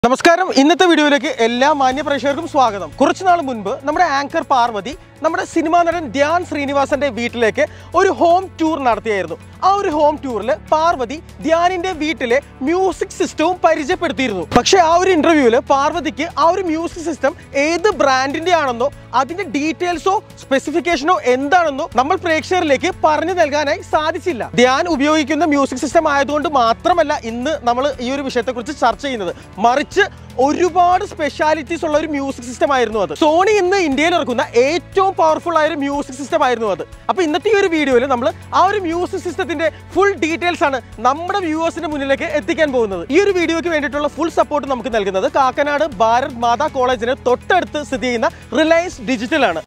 നമസ്കാരം ഇന്നത്തെ വീഡിയോയിലേക്ക് എല്ലാ മാന്യ പ്രേക്ഷകർക്കും സ്വാഗതം കുറച്ചു നാൾ മുൻപ് നമ്മുടെ ആങ്കർ പാർവതി നമ്മുടെ സിനിമാ നടൻ ധ്യാൻ ശ്രീനിവാസന്റെ വീട്ടിലേക്ക് ഒരു ഹോം ടൂർ നടത്തിയായിരുന്നു ആ ഒരു ഹോം ടൂറിൽ പാർവതി ധ്യാനിന്റെ വീട്ടിലെ മ്യൂസിക് സിസ്റ്റവും പരിചയപ്പെടുത്തിയിരുന്നു പക്ഷെ ആ ഒരു ഇന്റർവ്യൂവിൽ പാർവതിക്ക് ആ ഒരു മ്യൂസിക് സിസ്റ്റം ഏത് ബ്രാൻഡിന്റെ ആണെന്നോ അതിന്റെ ഡീറ്റെയിൽസോ സ്പെസിഫിക്കേഷനോ എന്താണെന്നോ നമ്മൾ പ്രേക്ഷകരിലേക്ക് പറഞ്ഞു നൽകാനായി സാധിച്ചില്ല ധ്യാൻ ഉപയോഗിക്കുന്ന മ്യൂസിക് സിസ്റ്റം ആയതുകൊണ്ട് മാത്രമല്ല ഇന്ന് നമ്മൾ ഈ ഒരു വിഷയത്തെക്കുറിച്ച് ചർച്ച ചെയ്യുന്നത് മറിച്ച് ഒരുപാട് സ്പെഷ്യാലിറ്റീസ് ഉള്ള ഒരു മ്യൂസിക് സിസ്റ്റം ആയിരുന്നു അത് സോണി ഇന്ന് ഇന്ത്യയിൽ ഇറക്കുന്ന ഏറ്റവും പവർഫുൾ ആയ ഒരു മ്യൂസിക് സിസ്റ്റം ആയിരുന്നു അത് അപ്പൊ ഇന്നത്തെ ഈ ഒരു വീഡിയോയിൽ നമ്മൾ ആ ഒരു മ്യൂസിക് സിസ്റ്റത്തിന്റെ ഫുൾ ഡീറ്റെയിൽസ് ആണ് നമ്മുടെ വ്യൂവേഴ്സിന്റെ മുന്നിലേക്ക് എത്തിക്കാൻ പോകുന്നത് ഈ ഒരു വീഡിയോയ്ക്ക് വേണ്ടിയിട്ടുള്ള ഫുൾ സപ്പോർട്ട് നമുക്ക് നൽകുന്നത് കാക്കനാട് ഭാരത് മാതാ കോളേജിന് തൊട്ടടുത്ത് സ്ഥിതി ചെയ്യുന്ന റിലയൻസ് ഡിജിറ്റൽ ആണ്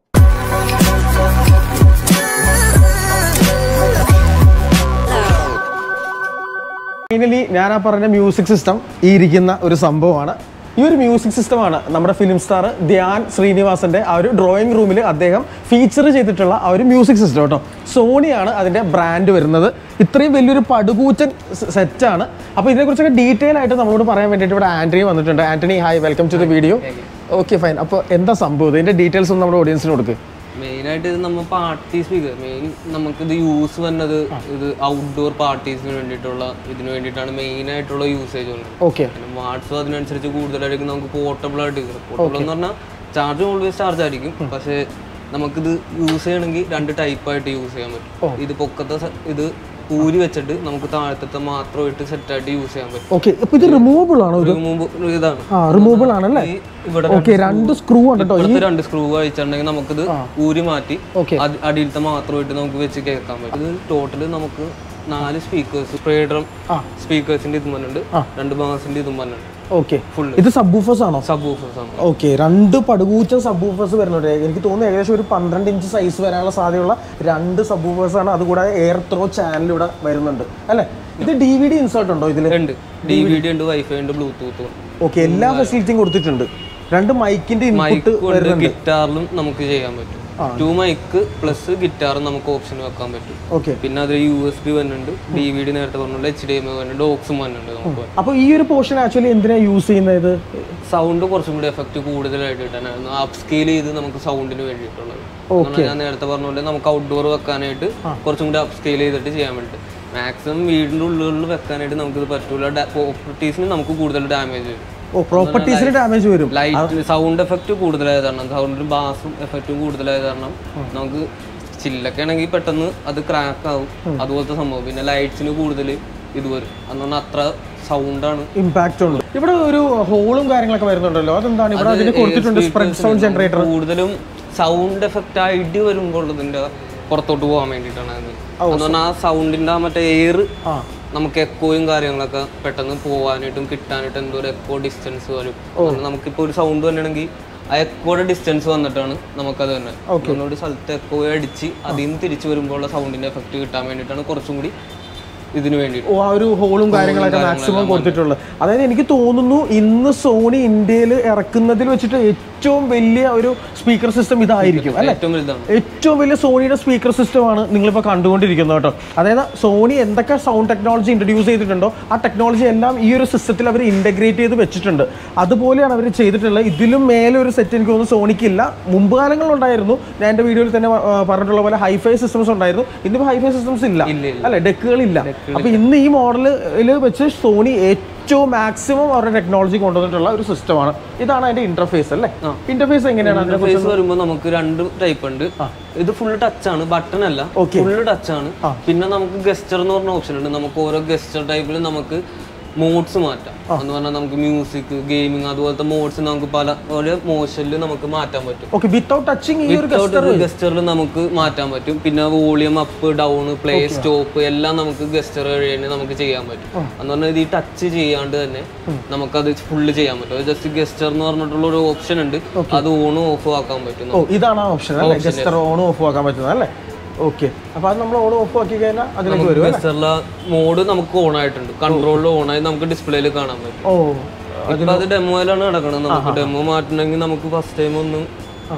ഫൈനലി ഞാൻ ആ പറഞ്ഞ മ്യൂസിക് സിസ്റ്റം ഈ ഇരിക്കുന്ന ഒരു സംഭവമാണ് ഈ ഒരു മ്യൂസിക് സിസ്റ്റമാണ് നമ്മുടെ ഫിലിം സ്റ്റാർ ധ്യാൻ ശ്രീനിവാസന്റെ ആ ഒരു ഡ്രോയിങ് റൂമിൽ അദ്ദേഹം ഫീച്ചർ ചെയ്തിട്ടുള്ള ആ ഒരു മ്യൂസിക് സിസ്റ്റം കേട്ടോ സോണിയാണ് അതിന്റെ ബ്രാൻഡ് വരുന്നത് ഇത്രയും വലിയൊരു പടുകൂച്ചൻ സെറ്റാണ് അപ്പോൾ ഇതിനെക്കുറിച്ചൊക്കെ ഡീറ്റെയിൽ ആയിട്ട് നമ്മളോട് പറയാൻ വേണ്ടിയിട്ട് ഇവിടെ ആന്റണി വന്നിട്ടുണ്ട് Antony hi welcome to the video okay fine അപ്പോൾ എന്താ സംഭവം ഇതിന്റെ ഡീറ്റെയിൽസ് ഒന്ന് നമ്മുടെ ഓഡിയൻസിന് കൊടുക്ക് മെയിനായിട്ട് ഇത് നമ്മ പാർട്ടി സ്പീക്കർ മെയിൻ നമുക്കിത് യൂസ് വന്നത് ഇത് ഔട്ട്ഡോർ പാർട്ടീസിന് വേണ്ടിയിട്ടുള്ള ഇതിന് വേണ്ടിയിട്ടാണ് മെയിൻ ആയിട്ടുള്ള യൂസേജ് ഉള്ളത് ഓക്കെ പിന്നെ വാട്സ് അതിനനുസരിച്ച് കൂടുതലായിരിക്കും നമുക്ക് പോർട്ടബിൾ ആയിട്ട് പോർട്ടബിൾ എന്ന് പറഞ്ഞാൽ ചാർജ് ഓൾവേസ് ചാർജ് ആയിരിക്കും പക്ഷേ നമുക്കിത് യൂസ് ചെയ്യണമെങ്കിൽ രണ്ട് ടൈപ്പായിട്ട് യൂസ് ചെയ്യാൻ പറ്റും ഇത് പൊക്കത്തെ സ- ഇത് ഊരി വെച്ചിട്ട് നമുക്ക് താഴത്തെ മാത്രമായിട്ട് സെറ്റായിട്ട് യൂസ് ചെയ്യാൻ പറ്റും ഓക്കെ അപ്പോൾ ഇത് റിമൂവബിൾ ആണോ ഒരു മുമ്പ് ഇതാണ് ആ റിമൂവബിൾ ആണല്ലേ ഈ ഇവിടെ ഓക്കെ രണ്ട് സ്ക്രൂ ഉണ്ട് കേട്ടോ ഇപ്പുറത്ത് രണ്ട് സ്ക്രൂ അഴിച്ചിട്ടുണ്ടെങ്കിൽ നമുക്കിത് ഊരി മാറ്റി Okay. അത് അടിയിലത്തെ മാത്രമായിട്ട് നമുക്ക് വെച്ച് കേൾക്കാൻ പറ്റും ഇത് ടോട്ടല് നമുക്ക് നാല് സ്പീക്കേഴ്സ് സ്പ്രേഡ്രം ആ. സ്പീക്കേഴ്സിന്റെ ഇതും വന്നിട്ടുണ്ട് രണ്ട് ബാസിന്റെ ഇതും വന്നിട്ടുണ്ട് ഓക്കെ Full. ഇത് സബ്ബൂഫേഴ്സ് ആണോ സബ് ഓഫേഴ്സ് ആണ് ഓക്കെ രണ്ട് പടുകൂച്ച സബ്ബൂഫേഴ്സ് വരുന്നുണ്ട് എനിക്ക് തോന്നുന്നു ഏകദേശം ഒരു പന്ത്രണ്ട് ഇഞ്ച് സൈസ് വരാനുള്ള സാധ്യതയുള്ള രണ്ട് സബ്ബൂഫേഴ്സ് ആണ് അതുകൂടാതെ എയർ ത്രോ ചാനൽ ഇവിടെ വരുന്നുണ്ട് അല്ലേ ഇത് ഡി വി ഡി ഇൻസേർട്ട് ഉണ്ടോ ഇതിൽ ഉണ്ട് ഡി വി ഡി ഉണ്ട് വൈഫൈ ഉണ്ട് ബ്ലൂടൂത്ത് ഓക്കെ എല്ലാ ഫെസിലിറ്റിയും കൊടുത്തിട്ടുണ്ട് രണ്ട് മൈക്കിന്റെ ഇൻപുട്ട് മൈക്ക് ഉണ്ട് ഗിറ്റാറിലും നമുക്ക് ചെയ്യാൻ പറ്റും ടു മൈക്ക് പ്ലസ് ഗിറ്റാറും നമുക്ക് ഓപ്ഷൻ വെക്കാൻ പറ്റും ഓക്കെ പിന്നെ അതിൽ യു എസ് ബി വരുന്നുണ്ട് ഡി വി ഡി നേരത്തെ പറഞ്ഞുണ്ട് എച്ച് ഡി എം ഐ വരുന്നുണ്ട് ഓക്സും വരുന്നുണ്ട് നമുക്ക് അപ്പൊ ഈ ഒരു പോർഷൻ ആക്ച്വലി എന്തിനാ യൂസ് ചെയ്യുന്നത് സൗണ്ട് കുറച്ചും കൂടി എഫക്റ്റ് കൂടുതലായിട്ട് കിട്ടാനായിരുന്നു അപ്പ് സ്കെയിൽ ചെയ്ത് നമുക്ക് സൗണ്ടിന് വേണ്ടിയിട്ടുള്ളത് കാരണം ഞാൻ നേരത്തെ പറഞ്ഞ പോലെ നമുക്ക് ഔട്ട്ഡോർ വെക്കാനായിട്ട് കുറച്ചും കൂടി അപ്പ് സ്കെയിൽ ചെയ്തിട്ട് ചെയ്യാൻ വേണ്ടിയിട്ട് മാക്സിമം വീടിന്റെ ഉള്ളിൽ വെക്കാനായിട്ട് നമുക്കിത് പറ്റൂല പ്രോപ്പർട്ടീസിന് നമുക്ക് കൂടുതൽ ഡാമേജ് വരും ഓ പ്രോപ്പർട്ടീസിന് ഡാമേജ് വരും ലൈറ്റ് സൗണ്ട് എഫക്റ്റ് കൂടുതലായത് കാരണം സൗണ്ടിന് ബാസും എഫക്റ്റും കൂടുതലായത് കാരണം നമുക്ക് ചില്ലൊക്കെ ആണെങ്കിൽ പെട്ടെന്ന് അത് ക്രാക്ക് ആവും അതുപോലത്തെ സംഭവം പിന്നെ ലൈറ്റ്സിന് കൂടുതൽ ഇത് വരും അതുകൊണ്ട് അത്ര സൗണ്ടാണ് ഇമ്പാക്റ്റ് ഉണ്ട് ഇവിടെ ഒരു ഹോളും കാര്യങ്ങളൊക്കെ വരുന്നുണ്ടല്ലോ അതെന്താണ് ഇവിടെ അതിന് കൊടുത്തിട്ടുണ്ട് സ്പ്രെഡ് സൗണ്ട് ജനറേറ്റർ കൂടുതലും സൗണ്ട് എഫക്റ്റ് ആയിട്ട് വരുമ്പോൾ ഇതിന്റെ പുറത്തോട്ട് പോകാൻ വേണ്ടിയിട്ടാണ് അത് അതുകൊണ്ട് ആ സൗണ്ടിന്റെ ആ മറ്റേ എയർ ആ നമുക്ക് എക്കോയും കാര്യങ്ങളൊക്കെ പെട്ടെന്ന് പോകാനായിട്ടും കിട്ടാനായിട്ടും എന്തോ ഒരു എക്കോ ഡിസ്റ്റൻസ് വരും കാരണം നമുക്കിപ്പോ ഒരു സൗണ്ട് വന്നിട്ടുണ്ടെങ്കിൽ ആ എക്കോയുടെ ഡിസ്റ്റൻസ് വന്നിട്ടാണ് നമുക്കത് തന്നെ നമ്മളൊരു സ്ഥലത്ത് എക്കോ അടിച്ച് അതിൽ നിന്ന് തിരിച്ചു വരുമ്പോൾ ഉള്ള സൗണ്ടിന്റെ എഫക്റ്റ് കിട്ടാൻ വേണ്ടിയിട്ടാണ് കുറച്ചും കൂടി ഇതിന് വേണ്ടിയിട്ട് ഓ ആ ഒരു ഹോളും കാര്യങ്ങളൊക്കെ മാക്സിമം കൊടുത്തിട്ടുള്ളത് അതായത് എനിക്ക് തോന്നുന്നു ഇന്ന് സോണി ഇന്ത്യയിൽ ഇറക്കുന്നതിൽ വെച്ചിട്ട് ഏറ്റവും വലിയ ഒരു സ്പീക്കർ സിസ്റ്റം ഇതായിരിക്കും അല്ലെ ഏറ്റവും വലുതാണ് ഏറ്റവും വലിയ സോണിയുടെ സ്പീക്കർ സിസ്റ്റമാണ് നിങ്ങളിപ്പോൾ കണ്ടുകൊണ്ടിരിക്കുന്നത് കേട്ടോ അതായത് സോണി എന്തൊക്കെ സൗണ്ട് ടെക്നോളജി ഇൻട്രൊഡ്യൂസ് ചെയ്തിട്ടുണ്ടോ ആ ടെക്നോളജി എല്ലാം ഈ ഒരു സിസ്റ്റത്തിൽ അവർ ഇൻ്റഗ്രേറ്റ് ചെയ്ത് വെച്ചിട്ടുണ്ട് അതുപോലെയാണ് അവർ ചെയ്തിട്ടുള്ളത് ഇതിലും മേലെ ഒരു സെറ്റ് എനിക്ക് തോന്നുന്നു സോണിക്കില്ല മുമ്പ് കാലങ്ങളിലുണ്ടായിരുന്നു ഞാൻ എൻ്റെ വീഡിയോയിൽ തന്നെ ആ, പറഞ്ഞിട്ടുള്ള പോലെ ഹൈഫൈ സിസ്റ്റംസ് ഉണ്ടായിരുന്നു ഇന്നിപ്പോൾ ഹൈഫൈ സിസ്റ്റംസ് ഇല്ല ഇല്ല, ഇല്ല. അല്ലെ ഡെക്കുകളില്ല അപ്പൊ ഇന്ന് ഈ മോഡലിൽ വെച്ച് സോണി ഏറ്റവും മാക്സിമം അവരുടെ ടെക്നോളജി കൊണ്ടുവന്നിട്ടുള്ള ഒരു സിസ്റ്റമാണ് ഇതാണ് അതിന്റെ ഇന്റർഫേസ് അല്ലേ ഇന്റർഫേസ് എങ്ങനെയാണ് അതിന്റെ ഇന്റർഫേസ് വരുമ്പോൾ നമുക്ക് രണ്ട് ടൈപ്പ് ഉണ്ട് ഇത് ഫുൾ ടച്ച് ആണ് ബട്ടൺ അല്ല ഫുൾ ടച്ച് ആണ് പിന്നെ നമുക്ക് ഗസ്റ്റർ എന്ന് പറഞ്ഞ ഓപ്ഷൻ ഉണ്ട് നമുക്ക് ഓരോ ഗസ്റ്റർ ടൈപ്പിൽ നമുക്ക് മോഡ്സ് മാറ്റാം എന്ന് പറഞ്ഞാൽ നമുക്ക് മ്യൂസിക് ഗെയിമിംഗ് അതുപോലത്തെ മോഡ്സ് നമുക്ക് പല ഓരോ മോഷനിൽ നമുക്ക് മാറ്റാൻ പറ്റും ഓക്കെ വിത്തൗട്ട് ടച്ചിങ് ഈ ഒരു ഗസ്റ്ററിൽ നമുക്ക് മാറ്റാൻ പറ്റും പിന്നെ volume up down play stop എല്ലാം നമുക്ക് ഗസ്റ്റർ വഴി തന്നെ നമുക്ക് ചെയ്യാൻ പറ്റും എന്ന് പറഞ്ഞാൽ ഇത് ഈ ടച്ച് ചെയ്യാണ്ട് തന്നെ നമുക്കത് ഫുള്ള് ചെയ്യാൻ പറ്റും ജസ്റ്റ് ഗസ്റ്റർ എന്ന് പറഞ്ഞിട്ടുള്ള ഒരു ഓപ്ഷൻ ഉണ്ട് അത് ഓണും ഓഫും ആക്കാൻ പറ്റും ഓ ഇതാണ് ആ ഓപ്ഷൻ അല്ലേ ജസ്റ്റ് ഓൺ ഓഫ് ആക്കാൻ പറ്റുന്നത് അല്ലേ ഓക്കെ അപ്പൊ അത് നമ്മൾ ഓൺ ഓഫ് ആക്കി കഴിഞ്ഞാൽ അതിലേക്ക് വരും ഗസ്റ്ററിലെ മോഡ് നമുക്ക് ഓൺ ആയിട്ടുണ്ട് കൺട്രോളിൽ ഓൺ ആയി നമുക്ക് ഡിസ്പ്ലേയിൽ കാണാൻ പറ്റും ഓ ഇപ്പൊ അത് ഡെമോയിലാണ് നടക്കുന്നത് നമുക്ക് ഡെമോ മാറ്റണമെങ്കിൽ നമുക്ക് ഫസ്റ്റ് ടൈം ഒന്ന് ആ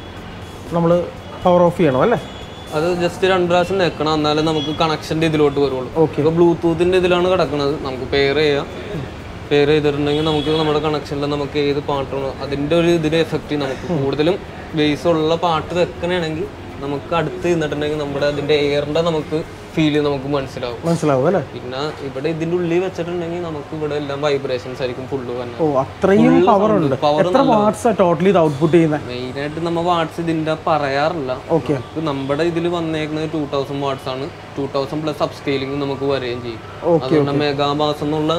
നമ്മൾ പവർ ഓഫ് ചെയ്യണം അല്ലേ അത് ജസ്റ്റ് രണ്ട് പ്രാവശ്യം നിൽക്കണം എന്നാലേ നമുക്ക് കണക്ഷന്റെ ഇതിലോട്ട് വരുള്ളൂ Okay. ഇപ്പൊ ബ്ലൂടൂത്തിന്റെ ഇതിലാണ് കിടക്കുന്നത് നമുക്ക് പെയർ ചെയ്യാം പെയർ ചെയ്തിട്ടുണ്ടെങ്കിൽ നമുക്ക് നമ്മുടെ കണക്ഷനിൽ നമുക്ക് ഏത് പാട്ടാണോ അതിന്റെ ഒരു ഇതിന് എഫക്റ്റ് നമുക്ക് കൂടുതലും ബേസ് ഉള്ള പാട്ട് വെക്കണമെങ്കിൽ നമുക്ക് അടുത്ത് നിന്നിട്ടുണ്ടെങ്കിൽ നമ്മുടെ അതിന്റെ എയറിന്റെ നമുക്ക് ഫീല് നമുക്ക് മനസ്സിലാവും മനസ്സിലാവും അല്ലേ പിന്നെ ഇവിടെ ഇതിന്റെ ഉള്ളിൽ വെച്ചിട്ടുണ്ടെങ്കിൽ നമുക്ക് ഇവിടെ എല്ലാം വൈബ്രേഷൻസ് ആയിരിക്കും ഫുള്ള് തന്നെ ഓ അത്രയും പവർ ഉണ്ട് power എത്ര വാട്ട്സ് ടോട്ടലി ഇത് ഔട്ട്പുട്ട് ചെയ്യുന്നത് മെയിൻ ആയിട്ട് നമ്മൾ വാട്സ് ഇതിന്റെ പറയാറില്ല ഓക്കെ നമുക്ക് നമ്മുടെ ഇതിൽ വന്നേക്കുന്നത് ടൂ തൗസൻഡ് വാട്ട്സ് ആണ് two thousand plus upscaling നമുക്ക് വരികയും ചെയ്യും Okay, അതുകൊണ്ട് മെഗാബാസ് എന്നുള്ള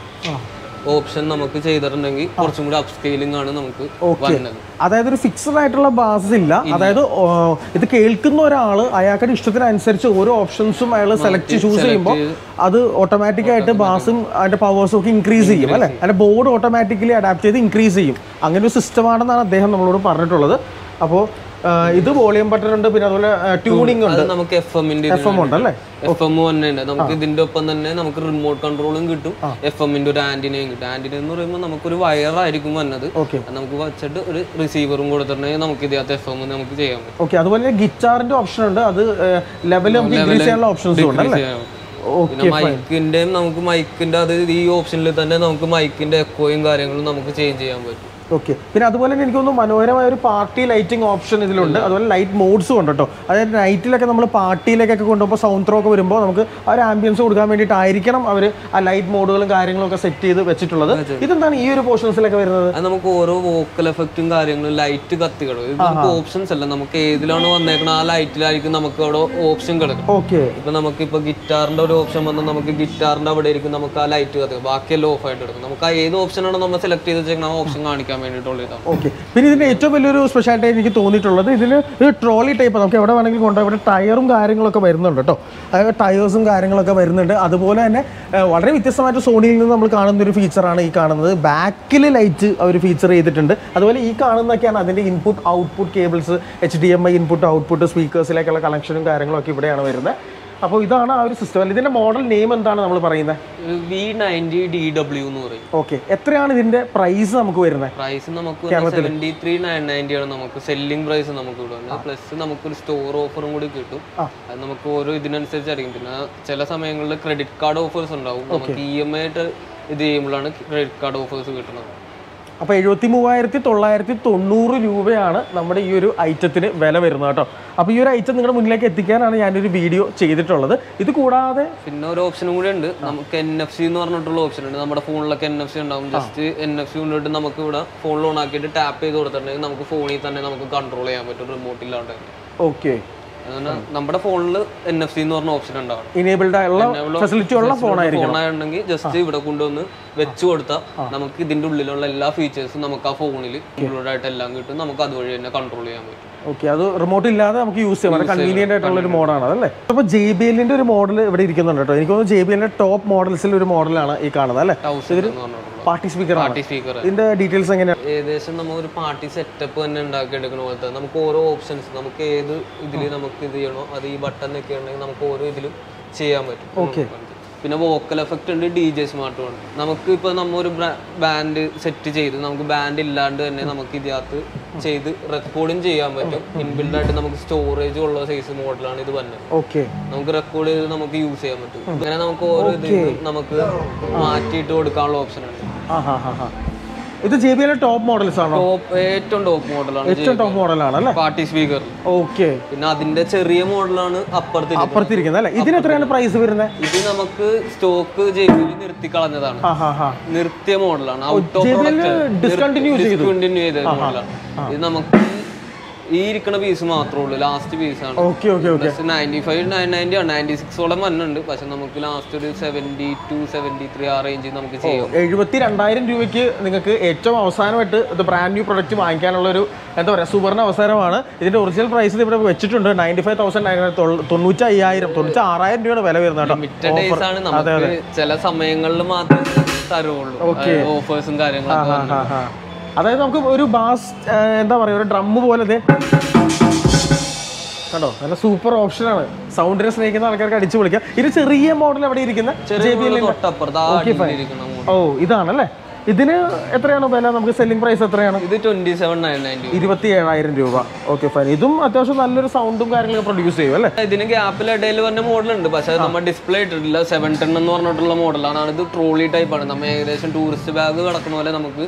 ഓപ്ഷൻ നമുക്ക് ചെയ്തിട്ടുണ്ടെങ്കിൽ കുറച്ചും കൂടി അപ് സ്കെയിലിംഗ് ആണ് നമുക്ക് വരുന്നത് അതായത് ഒരു ഫിക്സഡ് ആയിട്ടുള്ള ബാസ് ഇല്ല അതായത് ഓ, ഇത് കേൾക്കുന്ന ഒരാൾ അയാളുടെ ഇഷ്ടത്തിനനുസരിച്ച് ഓരോ ഓപ്ഷൻസും അയാൾ സെലക്ട് ചൂസ് ചെയ്യുമ്പോൾ അത് ഓട്ടോമാറ്റിക് ആയിട്ട് ബാസും അതിന്റെ പവേഴ്സും ഒക്കെ ഇൻക്രീസ് ചെയ്യും അല്ലെ അതിന്റെ ബോർഡ് ഓട്ടോമാറ്റിക്കലി അഡാപ്റ്റ് ചെയ്ത് ഇൻക്രീസ് ചെയ്യും അങ്ങനെ ഒരു സിസ്റ്റം ആണെന്നാണ് അദ്ദേഹം നമ്മളോട് പറഞ്ഞിട്ടുള്ളത് അപ്പോൾ ഇത് വോളിയം ബട്ടൺ ഉണ്ട് പിന്നെ അതുപോലെ ട്യൂണിംഗ് ഉണ്ട് അത് നമുക്ക് എഫ് എമ്മിന്റെ എഫ് എം ഉണ്ട് അല്ലേ എഫ് എം തന്നെയുണ്ട് നമുക്ക് ഇതിന്റെ ഒപ്പം തന്നെ നമുക്ക് റിമോട്ട് കൺട്രോളും കിട്ടും എഫ് എമ്മിന്റെ ഒരു ആന്റിനയും കിട്ടും ആന്റിന എന്ന് പറയുമ്പോൾ നമുക്കൊരു വയറായിരിക്കും വന്നത് ഓക്കെ അത് നമുക്ക് വെച്ചിട്ട് ഒരു റിസീവറും കൊടുത്തിട്ടുണ്ടെങ്കിൽ നമുക്ക് ഇതിനകത്ത് എഫ് എം നമുക്ക് ചെയ്യാൻ പറ്റും ഓക്കെ അതുപോലെ ഗിറ്റാറിന്റെ ഓപ്ഷൻ ഉണ്ട് അത് ലെവൽ നമുക്ക് ഇൻക്രീസ് ചെയ്യാനുള്ള ഓപ്ഷൻസും ഉണ്ട് അല്ലേ ചെയ്യാൻ പറ്റും. ഓക്കെ പിന്നെ മൈക്കിന്റെയും നമുക്ക് മൈക്കിന്റെ അത് ഈ ഓപ്ഷനിൽ തന്നെ നമുക്ക് മൈക്കിന്റെ എക്കോയും കാര്യങ്ങളും നമുക്ക് ചേഞ്ച് ചെയ്യാൻ പറ്റും ഓക്കെ പിന്നെ അതുപോലെ തന്നെ എനിക്ക് തോന്നുന്നു മനോഹരമായ ഒരു പാർട്ടി ലൈറ്റിംഗ് ഓപ്ഷൻ ഇതിലുണ്ട് അതുപോലെ ലൈറ്റ് മോഡ്സും ഉണ്ട് കേട്ടോ അതായത് നൈറ്റിലൊക്കെ നമ്മൾ പാർട്ടിയിലേക്കൊക്കെ കൊണ്ടുപോകുമ്പോൾ സൗണ്ട് ത്രോ ഒക്കെ വരുമ്പോൾ നമുക്ക് ആ ഒരു ആംബിയൻസ് കൊടുക്കാൻ വേണ്ടിയിട്ടായിരിക്കണം അവർ ആ ലൈറ്റ് മോഡുകളും കാര്യങ്ങളും ഒക്കെ സെറ്റ് ചെയ്ത് വെച്ചിട്ടുള്ളത് ഇതെന്താണ് ഈ ഒരു പോർഷൻസിലൊക്കെ വരുന്നത് അത് നമുക്ക് ഓരോ വോക്കൽ എഫക്റ്റും കാര്യങ്ങളും ലൈറ്റ് കത്തികളും ഇത് നമുക്ക് ഓപ്ഷൻസ് അല്ല നമുക്ക് ഏതിലാണ് വന്നേക്കണം ആ ലൈറ്റിലായിരിക്കും നമുക്ക് അവിടെ ഓപ്ഷൻ കിടക്കും ഓക്കെ ഇപ്പൊ നമുക്ക് ഇപ്പൊ ഗിറ്റാറിന്റെ ഒരു ഓപ്ഷൻ വന്നാൽ നമുക്ക് ഗിറ്റാറിന്റെ അവിടെ ആയിരിക്കും നമുക്ക് ആ ലൈറ്റ് കത്തിക്കും ബാക്കിയെല്ലാം ഓഫ് ആയിട്ട് എടുക്കും നമുക്ക് ആ ഏത് ഓപ്ഷനാണ് നമ്മൾ സെലക്ട് ചെയ്ത് വെച്ചേക്കണം ആ ഓപ്ഷൻ കാണിക്കാൻ വേണ്ടിയിട്ടുള്ള ഇതാണ് ഓക്കെ പിന്നെ ഇതിന്റെ ഏറ്റവും വലിയൊരു സ്പെഷ്യാലിറ്റി എനിക്ക് തോന്നിയിട്ടുള്ളത് ഇതിന് ഒരു ട്രോളി ടൈപ്പ് നമുക്ക് എവിടെ വേണമെങ്കിലും കൊണ്ടുപോയി ഇവിടെ ടയറും കാര്യങ്ങളൊക്കെ വരുന്നുണ്ട് കേട്ടോ അതായത് ടയേഴ്സും കാര്യങ്ങളൊക്കെ വരുന്നുണ്ട് അതുപോലെ തന്നെ ഏഹ്, വളരെ വ്യത്യസ്തമായിട്ട് സോണിയിൽ നിന്ന് നമ്മൾ കാണുന്ന ഒരു ഫീച്ചറാണ് ഈ കാണുന്നത് ബാക്കിൽ ലൈറ്റ് അവർ ഫീച്ചർ ചെയ്തിട്ടുണ്ട് അതുപോലെ ഈ കാണുന്നതൊക്കെയാണ് അതിന്റെ input output cables H D M I input output സ്പീക്കേഴ്സിലേക്കുള്ള കണക്ഷനും കാര്യങ്ങളൊക്കെ ഇവിടെയാണ് വരുന്നത് അപ്പോൾ ഇതാണ് ആ ഒരു സിസ്റ്റം ഇതിന്റെ മോഡൽ നെയിം എന്താണ് നമ്മൾ പറയുന്നത് വി നയൻറ്റി ഡി ഡബ്ല്യു എന്ന് പറയും ഓക്കെ എത്രയാണ് ഇതിന്റെ പ്രൈസ് നമുക്ക് വരുന്നത് പ്രൈസ് നമുക്ക് സെവന്റി ത്രീ നയൻ നയൻറ്റി ആണ് നമുക്ക് സെല്ലിംഗ് പ്രൈസ് നമുക്ക് ഇവിടെ വന്നത് പ്ലസ് നമുക്കൊരു സ്റ്റോർ ഓഫറും കൂടി കിട്ടും ആ. അത് നമുക്ക് ഓരോ ഇതിനനുസരിച്ചായിരിക്കും പിന്നെ ചില സമയങ്ങളിൽ ക്രെഡിറ്റ് കാർഡ് ഓഫേഴ്സ് ഉണ്ടാവും നമുക്ക് ഇ എം ഐ ആയിട്ട് ഇത് ചെയ്യുമ്പോഴാണ് ക്രെഡിറ്റ് കാർഡ് ഓഫേഴ്സ് കിട്ടുന്നത് അപ്പോൾ എഴുപത്തി മൂവായിരത്തി തൊള്ളായിരത്തി തൊണ്ണൂറ് രൂപയാണ് നമ്മുടെ ഈ ഒരു ഐറ്റത്തിന് വില വരുന്നത് കേട്ടോ അപ്പോൾ ഈ ഒരു ഐറ്റം നിങ്ങളുടെ മുന്നിലേക്ക് എത്തിക്കാനാണ് ഞാനൊരു വീഡിയോ ചെയ്തിട്ടുള്ളത് ഇത് കൂടാതെ പിന്നെ ഒരു ഓപ്ഷനും കൂടി ഉണ്ട് നമുക്ക് എൻ എഫ് സി എന്ന് പറഞ്ഞിട്ടുള്ള ഓപ്ഷൻ ഉണ്ട് നമ്മുടെ ഫോണിലൊക്കെ എൻ എഫ് സി ഉണ്ടാവും ജസ്റ്റ് എൻ എഫ് സി കൊണ്ടിട്ട് നമുക്ക് ഇവിടെ ഫോണിൽ ഓൺ ആക്കിയിട്ട് ടാപ്പ് ചെയ്ത് കൊടുത്തിട്ടുണ്ടെങ്കിൽ നമുക്ക് ഫോണിൽ തന്നെ നമുക്ക് കൺട്രോൾ ചെയ്യാൻ പറ്റും റിമോട്ട് ഇല്ലാണ്ട് തന്നെ. ഓക്കെ അങ്ങനെ നമ്മുടെ ഫോണിൽ എൻ എഫ് സി എന്ന് പറഞ്ഞ ഓപ്ഷൻ ഉണ്ടാവും ഇനേബിൾഡ് ആയുള്ള ഫെസിലിറ്റി ഉള്ള ഫോണായിരിക്കും ഫോണായിട്ടുണ്ടെങ്കിൽ ജസ്റ്റ് ഇവിടെ കൊണ്ടുവന്ന് വെച്ച് കൊടുത്താൽ നമുക്ക് ഇതിന്റെ ഉള്ളിലുള്ള എല്ലാ ഫീച്ചേഴ്സും നമുക്ക് ആ ഫോണിൽ ഇൻക്ലൂഡ് ആയിട്ട് എല്ലാം കിട്ടും നമുക്ക് അതുവഴി തന്നെ കൺട്രോൾ ചെയ്യാൻ പറ്റും ഓക്കെ അത് റിമോട്ട് ഇല്ലാതെ നമുക്ക് യൂസ് ചെയ്യാം വളരെ കൺവീനിയന്റ് ആയിട്ടുള്ള ഒരു മോഡാണ് അതല്ലേ അപ്പോൾ ജെ ബി എല്ലിന്റെ ഒരു മോഡൽ ഇവിടെ ഇരിക്കുന്നുണ്ട് കേട്ടോ എനിക്ക് തോന്നുന്നു ജെ ബി എല്ലിന്റെ ടോപ്പ് മോഡൽസിൽ ഒരു മോഡലാണ് ഈ കാണുന്നത് അല്ലേ തൗസൻഡ് എന്ന് പറഞ്ഞിട്ടുള്ളത് പാർട്ടി സ്പീക്കറാണ് പാർട്ടി സ്പീക്കർ ഇതിന്റെ ഡീറ്റെയിൽസ് എങ്ങനെയാണ് ഏകദേശം നമ്മൾ ഒരു പാർട്ടി സെറ്റപ്പ് തന്നെ ഉണ്ടാക്കി എടുക്കുന്ന പോലത്തെ നമുക്ക് ഓരോ ഓപ്ഷൻസ് നമുക്ക് ഏത് ഇതിൽ നമുക്ക് ഇത് ചെയ്യണോ അത് ഈ ബട്ടൺ ഒക്കെ ഉണ്ടെങ്കിൽ നമുക്ക് ഓരോ ഇതിലും ചെയ്യാൻ പറ്റും Okay. പിന്നെ വോക്കൽ എഫക്റ്റ് ഉണ്ട് ഡി ജെ സ്മാർട്ടും ഉണ്ട് നമുക്ക് ഇപ്പൊ നമ്മ ഒരു ബാൻഡ് സെറ്റ് ചെയ്ത് നമുക്ക് ബാൻഡ് ഇല്ലാണ്ട് തന്നെ നമുക്ക് ഇതിനകത്ത് ചെയ്ത് റെക്കോർഡും ചെയ്യാൻ പറ്റും ഇൻബിൽഡ് ആയിട്ട് നമുക്ക് സ്റ്റോറേജ് ഉള്ള സൈസ് മോഡലാണ് ഇത് വന്നത് ഓക്കെ നമുക്ക് റെക്കോർഡ് ചെയ്ത് നമുക്ക് യൂസ് ചെയ്യാൻ പറ്റും അങ്ങനെ നമുക്ക് ഓരോ ഇതിലും നമുക്ക് മാറ്റിയിട്ട് കൊടുക്കാനുള്ള ഓപ്ഷൻ ഉണ്ട് ആ ഹാ ഹാ ഹാ ഇത് ജെ ബി എല്ലിന്റെ ടോപ്പ് മോഡൽസ് ആണോ ടോപ്പ് ഏറ്റവും ടോപ്പ് മോഡലാണ് ഏറ്റവും ടോപ്പ് മോഡലാണ് അല്ലേ പാർട്ടി സ്പീക്കർ ഓക്കെ പിന്നെ അതിന്റെ ചെറിയ മോഡലാണ് അപ്പുറത്ത് ഇരിക്കുന്നത്. അപ്പുറത്തിരിക്കുന്നത് അല്ലേ ഇതിന് എത്രയാണ് പ്രൈസ് വരുന്നത് ഇത് നമുക്ക് സ്റ്റോക്ക് ജെബിയിൽ നിർത്തി കളഞ്ഞതാണ് ആ ഹാ ഹാ നിർത്തിയ മോഡലാണ് ഔട്ട് ഓഫ് discontinue ചെയ്തു. ഡിസ്കണ്ടിന്യൂ ചെയ്ത മോഡലാണ് ഇത് നമുക്ക് ഈ ഇരിക്കുന്ന പീസ് മാത്രമേ ഉള്ളൂ ലാസ്റ്റ് പീസാണ് okay okay okay plus ninety five nine ninety ആണ് നയൻറ്റി സിക്സോളം വന്നുണ്ട് പക്ഷെ നമുക്ക് ലാസ്റ്റ് ഒരു സെവൻറ്റി ടു സെവൻറ്റി ത്രീ ആ റേഞ്ചിൽ നമുക്ക് ചെയ്യാം എഴുപത്തി രണ്ടായിരം രൂപയ്ക്ക് നിങ്ങൾക്ക് ഏറ്റവും അവസാനമായിട്ട് ഇത് ബ്രാൻഡ് ന്യൂ പ്രൊഡക്റ്റ് വാങ്ങിക്കാനുള്ള ഒരു എന്താ പറയുക സുവർണ അവസരമാണ് ഇതിന്റെ ഒറിജിനൽ പ്രൈസ് ഇവിടെ വെച്ചിട്ടുണ്ട് നയൻറ്റി ഫൈവ് തൗസൻഡ് തൊണ്ണൂറ്റി അയ്യായിരം തൊണ്ണൂറ്റി ആറായിരം രൂപയുടെ വില വരുന്നത് കേട്ടോ ലിമിറ്റഡ് ഡേയ്സ് ആണ് നമുക്ക് ചില സമയങ്ങളിൽ മാത്രമേ തരുള്ളൂ ഓഫേഴ്സും കാര്യങ്ങളൊക്കെ ആ, ആ, ആ. അതായത് നമുക്ക് ഒരു ബാസ് ആ, എന്താ പറയുക ഒരു ഡ്രം പോലെ ദേ കണ്ടോ നല്ല സൂപ്പർ ഓപ്ഷനാണ് സൗണ്ടിനെ സ്നേഹിക്കുന്ന ആൾക്കാർക്ക് അടിച്ചു വിളിക്കാം ഇത് ചെറിയ മോഡൽ എവിടെ ഇരിക്കുന്ന ചെറിയ model തൊട്ടപ്പുറത്ത് ആ അടിയിലിരിക്കുന്ന model. ഓ ഇതാണല്ലേ ഇതിന് എത്രയാണ് വില നമുക്ക് സെല്ലിംഗ് പ്രൈസ് എത്രയാണ് ഇത് ട്വന്റി സെവൻ നയൻ നയൻറ്റി ഇരുപത്തി ഏഴായിരം രൂപ ഓക്കെ ഫൈൻ ഇതും അത്യാവശ്യം നല്ലൊരു സൗണ്ടും കാര്യങ്ങളൊക്കെ പ്രൊഡ്യൂസ് ചെയ്യും അല്ലേ ഇതിന് ഗ്യാപ്പിൽ ഇടയിൽ വന്ന മോഡലുണ്ട് പക്ഷേ അത് നമ്മൾ ഡിസ്പ്ലേ ഇട്ടിട്ടില്ല സെവൻ ടെൻ എന്ന് പറഞ്ഞിട്ടുള്ള മോഡലാണ് ഇത് ട്രോളി ടൈപ്പ് ആണ് നമ്മൾ ഏകദേശം ടൂറിസ്റ്റ് ബാഗ് കിടക്കുന്ന പോലെ നമുക്ക്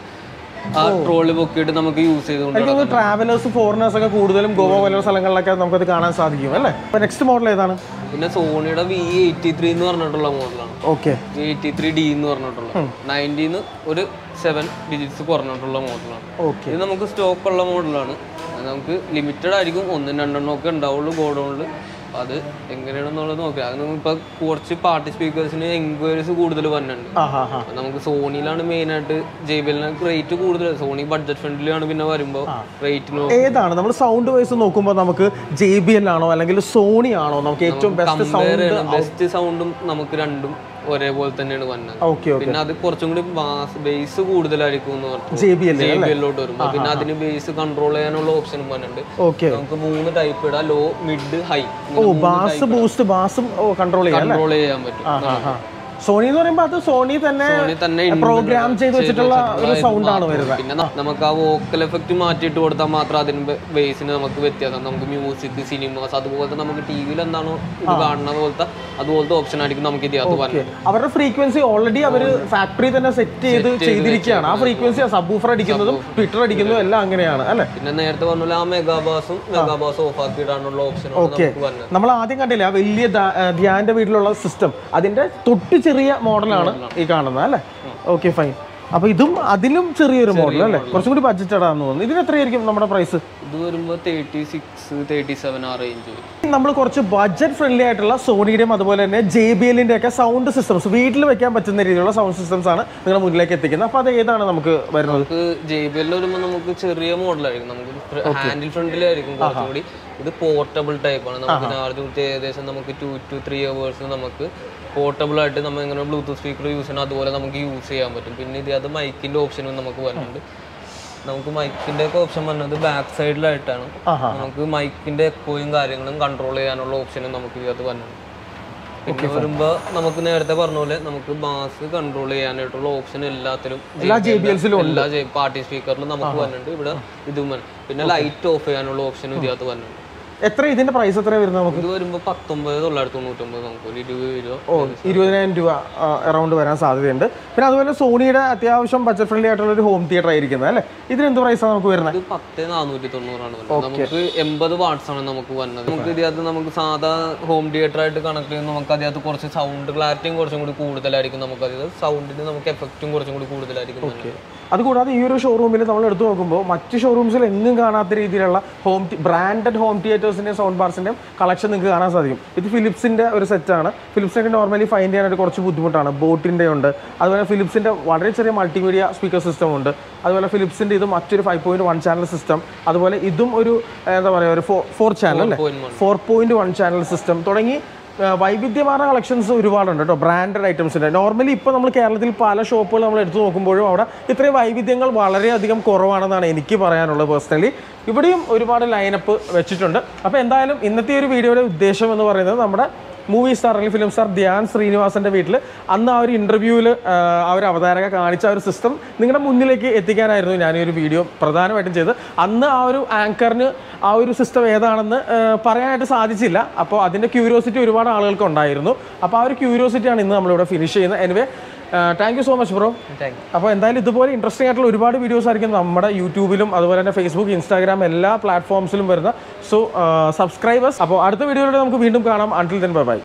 ആ ട്രോളി പൊക്കിയിട്ട് നമുക്ക് യൂസ് ചെയ്തുകൊണ്ട് എനിക്ക് തോന്നുന്നു ട്രാവലേഴ്സ് ഫോറിനേഴ്സ് ഒക്കെ കൂടുതലും ഗോവ പോലുള്ള സ്ഥലങ്ങളിലൊക്കെ നമുക്കത് കാണാൻ സാധിക്കും അല്ലേ അപ്പോൾ നെക്സ്റ്റ് മോഡൽ ഏതാണ് പിന്നെ സോണിയുടെ വി എയ്റ്റി ത്രീ എന്ന് പറഞ്ഞിട്ടുള്ള മോഡലാണ് okay V eighty three D എന്ന് പറഞ്ഞിട്ടുള്ള നയൻറ്റീന്ന് ഒരു സെവൻ ഡിജിറ്റ്സ് കുറഞ്ഞിട്ടുള്ള മോഡലാണ് ഓക്കെ ഇത് നമുക്ക് സ്റ്റോക്ക് ഉള്ള മോഡലാണ് അത് നമുക്ക് ലിമിറ്റഡ് ആയിരിക്കും ഒന്നും രണ്ടെണ്ണം ഒക്കെ ഉണ്ടാവുള്ളൂ ഗോഡൗണിൽ അത് എങ്ങനെയാണെന്നുള്ളത് നോക്കുക അത് ഇപ്പൊ കുറച്ച് പാർട്ടി സ്പീക്കേഴ്സിന് എൻക്വയറീസ് കൂടുതൽ വന്നിട്ടുണ്ട് ആ ഹാ ഹാ അപ്പൊ നമുക്ക് സോണിയിലാണ് മെയിൻ ആയിട്ട് ജെ ബി എല്ലിന് റേറ്റ് കൂടുതൽ സോണി ബഡ്ജറ്റ് ഫ്രണ്ട്ലിയാണ് പിന്നെ വരുമ്പോൾ റേറ്റിന് ഏതാണ് നമ്മൾ സൗണ്ട് വൈസ് നോക്കുമ്പോൾ നമുക്ക് ജെ ബി എൽ ആണോ അല്ലെങ്കിൽ സോണി ആണോ നമുക്ക് ഏറ്റവും ബെസ്റ്റ് കമ്പയർ സൗണ്ട് ചെയ്യണം ബെസ്റ്റ് സൗണ്ടും നമുക്ക് രണ്ടും ഒരേപോലെ തന്നെയാണ് വന്നത് ഓക്കെ ഓക്കെ പിന്നെ അത് കുറച്ചും കൂടി ബേസ് കൂടുതലായിരിക്കും എന്ന് പറഞ്ഞു J B L J B എല്ലോട്ട് വരുമ്പോൾ പിന്നെ അതിന് ബേസ് കൺട്രോൾ ചെയ്യാനുള്ള ഓപ്ഷനും വന്നിട്ടുണ്ട് ഓക്കെ നമുക്ക് മൂന്ന് ടൈപ്പ് ഇടാം ലോ മിഡ് ഹൈ ഓ ബാസ് ബൂസ്റ്റ് ബാസും ഓ കൺട്രോൾ ചെയ്യാം അല്ലേ കൺട്രോൾ ചെയ്യാൻ പറ്റും ആ ഹാ ഹാ സോണി എന്ന് പറയുമ്പോൾ അത് സോണി തന്നെ സോണി തന്നെ പ്രോഗ്രാം ചെയ്ത് വെച്ചിട്ടുള്ള ഒരു സൗണ്ട് ആണ് വരുന്നത് പിന്നെ ന- നമുക്ക് ആ വോക്കൽ എഫക്റ്റ് മാറ്റിയിട്ട് കൊടുത്താൽ മാത്രം അതിന് ബേസിന് നമുക്ക് വ്യത്യാസം നമുക്ക് മ്യൂസിക് സിനിമാസ് അതുപോലത്തെ നമുക്ക് ടി വിയിൽ എന്താണോ ഇത് കാണുന്ന പോലത്തെ അതുപോലത്തെ ഓപ്ഷൻ ആയിരിക്കും നമുക്ക് ഇതിനകത്ത് വരുന്നത് അവരുടെ ഫ്രീക്വൻസി ഓൾറെഡി അവർ ഫാക്ടറി തന്നെ സെറ്റ് ചെയ്ത് ചെയ്തിരിക്കുകയാണ് ആ ഫ്രീക്വൻസി സബൂഫർ അടിക്കുന്നതും ട്വിറ്റർ അടിക്കുന്നതും എല്ലാം അങ്ങനെയാണ് അല്ലേ പിന്നെ നേരത്തെ പറഞ്ഞ പോലെ ആ മെഗാബാസും മെഗാബാസ് ഓഫ് ആക്കി ഇടാനുള്ള ഓപ്ഷനും നമുക്ക് വരുന്നത് നമ്മൾ ആദ്യം കണ്ടില്ല ആ വലിയ ദാ- ആ, ധ്യാന്റെ വീട്ടിലുള്ള സിസ്റ്റം അതിന്റെ തൊട്ട് ചെറിയ മോഡലാണ് ഈ കാണുന്നത് അല്ലേ ഓക്കെ ഫൈൻ അപ്പൊ ഇതും അതിലും ചെറിയൊരു മോഡൽ അല്ലേ കുറച്ചും കൂടി ബഡ്ജറ്റ് ആണെന്ന് തോന്നുന്നു ഇതിന് എത്രയായിരിക്കും നമ്മുടെ പ്രൈസ് ഇത് വരുമ്പോൾ തേർട്ടി സിക്സ് തേർട്ടി സെവൻ ആ റേഞ്ച് നമ്മൾ കുറച്ച് ബഡ്ജറ്റ് ഫ്രണ്ട്ലി ആയിട്ടുള്ള സോണിയുടെയും അതുപോലെ തന്നെ ജെ ബി എല്ലിന്റെ ഒക്കെ സൗണ്ട് സിസ്റ്റംസ് വീട്ടിൽ വെക്കാൻ പറ്റുന്ന രീതിയിലുള്ള സൗണ്ട് സിസ്റ്റംസ് ആണ് നിങ്ങളുടെ മുന്നിലേക്ക് എത്തിക്കുന്നത് അപ്പൊ അത് ഏതാണ് നമുക്ക് വരുന്നത് നമുക്ക് ജെ ബി എല്ലിൽ വരുമ്പോൾ നമുക്ക് ചെറിയ മോഡലായിരിക്കും നമുക്ക് ഹാൻഡിൽ ഫ്രണ്ടിലായിരിക്കും കുറച്ചും കൂടി ഇത് പോർട്ടബിൾ ടൈപ്പ് ആണ് നമുക്ക് ചാർജ് കുത്തി ഏകദേശം നമുക്ക് ടു ടു ത്രീ അവേഴ്സ് നമുക്ക് പോർട്ടബിൾ ആയിട്ട് നമ്മൾ എങ്ങനെ ബ്ലൂടൂത്ത് സ്പീക്കർ യൂസ് ചെയ്യണം അതുപോലെ നമുക്ക് യൂസ് ചെയ്യാൻ പറ്റും പിന്നെ ഇതിനകത്ത് മൈക്കിന്റെ ഓപ്ഷനും നമുക്ക് വരുന്നുണ്ട് നമുക്ക് മൈക്കിന്റെ ഒക്കെ ഓപ്ഷൻ വരുന്നത് ബാക്ക് സൈഡിലായിട്ടാണ് ആഹാ. നമുക്ക് മൈക്കിന്റെ എക്കോയും കാര്യങ്ങളും കൺട്രോൾ ചെയ്യാനുള്ള ഓപ്ഷനും നമുക്ക് ഇതിനകത്ത് വരുന്നുണ്ട് പിന്നെ വരുമ്പോ നമുക്ക് നേരത്തെ പറഞ്ഞ പോലെ നമുക്ക് ബാസ് കൺട്രോൾ ചെയ്യാനായിട്ടുള്ള ഓപ്ഷൻ എല്ലാത്തിലും എല്ലാ ജെ ബി എൽസിലും എല്ലാ പാർട്ടി സ്പീക്കറിലും നമുക്ക് വരുന്നുണ്ട് ഇവിടെ ഇതും വരും പിന്നെ ലൈറ്റ് ഓഫ് ചെയ്യാനുള്ള ഓപ്ഷനും ഇതിനകത്ത് വരുന്നുണ്ട് എത്ര ഇതിന്റെ പ്രൈസ് എത്ര വരുന്നത് നമുക്ക് ഇത് വരുമ്പോൾ പത്തൊമ്പത് തൊള്ളായിരത്തി തൊണ്ണൂറ്റൊമ്പത് നമുക്ക് ഒരു ഇരുപത് രൂപ ഓ ഇരുപതിനായിരം രൂപ അറൗണ്ട് വരാൻ സാധ്യതയുണ്ട് പിന്നെ അതുപോലെ സോണിയുടെ അത്യാവശ്യം ബഡ്ജറ്റ് ഫ്രണ്ട്ലി ആയിട്ടുള്ള ഒരു ഹോം തിയേറ്റർ ആയിരിക്കുന്നത് അല്ലേ ഇതിന് എന്ത് പ്രൈസാണ് നമുക്ക് വരുന്നത് ഇത് പത്ത് നാനൂറ്റി തൊണ്ണൂറാണ് വരുന്നത് നമുക്ക് എൺപത് വാട്ട്സ് ആണ് നമുക്ക് വന്നത് നമുക്ക് ഇതിനകത്ത് നമുക്ക് സാധാ ഹോം തിയേറ്റർ ആയിട്ട് കണക്ട് ചെയ്യുമ്പോൾ നമുക്ക് അതിനകത്ത് കുറച്ച് സൗണ്ട് ക്ലാരിറ്റിയും കുറച്ചും കൂടി കൂടുതലായിരിക്കും നമുക്ക് അതിൽ സൗണ്ടിന് നമുക്ക് എഫക്റ്റും കുറച്ചും കൂടി കൂടുതലായിരിക്കും വരുന്നത്. അതുകൂടാതെ ഈ ഒരു ഷോറൂമിൽ നമ്മൾ എടുത്തു നോക്കുമ്പോൾ മറ്റ് ഷോറൂംസിൽ എങ്ങും കാണാത്ത രീതിയിലുള്ള ഹോം ബ്രാൻഡഡ് ഹോം തിയേറ്റേഴ്സിൻ്റെയും സൗണ്ട് ബാർസിൻ്റെയും കളക്ഷൻ നിങ്ങൾക്ക് കാണാൻ സാധിക്കും ഇത് ഫിലിപ്സിൻ്റെ ഒരു സെറ്റാണ് ഫിലിപ്സിനൊക്കെ നോർമലി ഫൈൻഡ് ചെയ്യാനായിട്ട് കുറച്ച് ബുദ്ധിമുട്ടാണ് ബോട്ടിൻ്റെ ഉണ്ട് അതുപോലെ ഫിലിപ്സിൻ്റെ വളരെ ചെറിയ മൾട്ടിമീഡിയ സ്പീക്കർ സിസ്റ്റം ഉണ്ട് അതുപോലെ ഫിലിപ്സിൻ്റെ ഇത് മറ്റൊരു five point one channel system അതുപോലെ ഇതും ഒരു ഏഹ്, എന്താ പറയുക ഒരു ഫോർ ഫോർ ചാനൽ അല്ലേ Point one. Four point one channel system തുടങ്ങി ആ, വൈവിധ്യമാർന്ന കളക്ഷൻസ് ഒരുപാടുണ്ട് കേട്ടോ ബ്രാൻഡഡ് ഐറ്റംസിൻ്റെ നോർമലി ഇപ്പോൾ നമ്മൾ കേരളത്തിൽ പല ഷോപ്പുകൾ നമ്മൾ എടുത്തു നോക്കുമ്പോഴും അവിടെ ഇത്രയും വൈവിധ്യങ്ങൾ വളരെയധികം കുറവാണെന്നാണ് എനിക്ക് പറയാനുള്ളത് പേഴ്സണലി ഇവിടെയും ഒരുപാട് ലൈനപ്പ് വെച്ചിട്ടുണ്ട് അപ്പോൾ എന്തായാലും ഇന്നത്തെ ഒരു വീഡിയോയുടെ ഉദ്ദേശം എന്ന് പറയുന്നത് നമ്മുടെ മൂവി സ്റ്റാർ അല്ലെങ്കിൽ ഫിലിം സ്റ്റാർ ധ്യാൻ ശ്രീനിവാസന്റെ വീട്ടിൽ അന്ന് ആ ഒരു ഇന്റർവ്യൂവിൽ ആ ഒരു അവതാരക കാണിച്ച ആ ഒരു സിസ്റ്റം നിങ്ങളുടെ മുന്നിലേക്ക് എത്തിക്കാനായിരുന്നു ഞാൻ ഈ ഒരു വീഡിയോ പ്രധാനമായിട്ടും ചെയ്തത് അന്ന് ആ ഒരു ആങ്കറിന് ആ ഒരു സിസ്റ്റം ഏതാണെന്ന് ആ, പറയാനായിട്ട് സാധിച്ചില്ല അപ്പോൾ അതിൻ്റെ ക്യൂരിയോസിറ്റി ഒരുപാട് ആളുകൾക്ക് ഉണ്ടായിരുന്നു അപ്പോൾ ആ ഒരു ക്യൂരിയോസിറ്റിയാണ് ഇന്ന് നമ്മളിവിടെ ഫിനിഷ് ചെയ്യുന്നത് anyway thank you so much bro Thank അപ്പോൾ എന്തായാലും ഇതുപോലെ ഇൻട്രസ്റ്റിംഗ് ആയിട്ടുള്ള ഒരുപാട് വീഡിയോസ് ആയിരിക്കും നമ്മുടെ യൂട്യൂബിലും അതുപോലെ തന്നെ ഫേസ്ബുക്ക് ഇൻസ്റ്റാഗ്രാം എല്ലാ പ്ലാറ്റ്ഫോംസിലും വരുന്ന സോ സബ്സ്ക്രൈബേഴ്സ് അപ്പോൾ അടുത്ത വീഡിയോയിലൂടെ നമുക്ക് വീണ്ടും കാണാം അൺടിൽ ദെൻ ബൈ ബൈ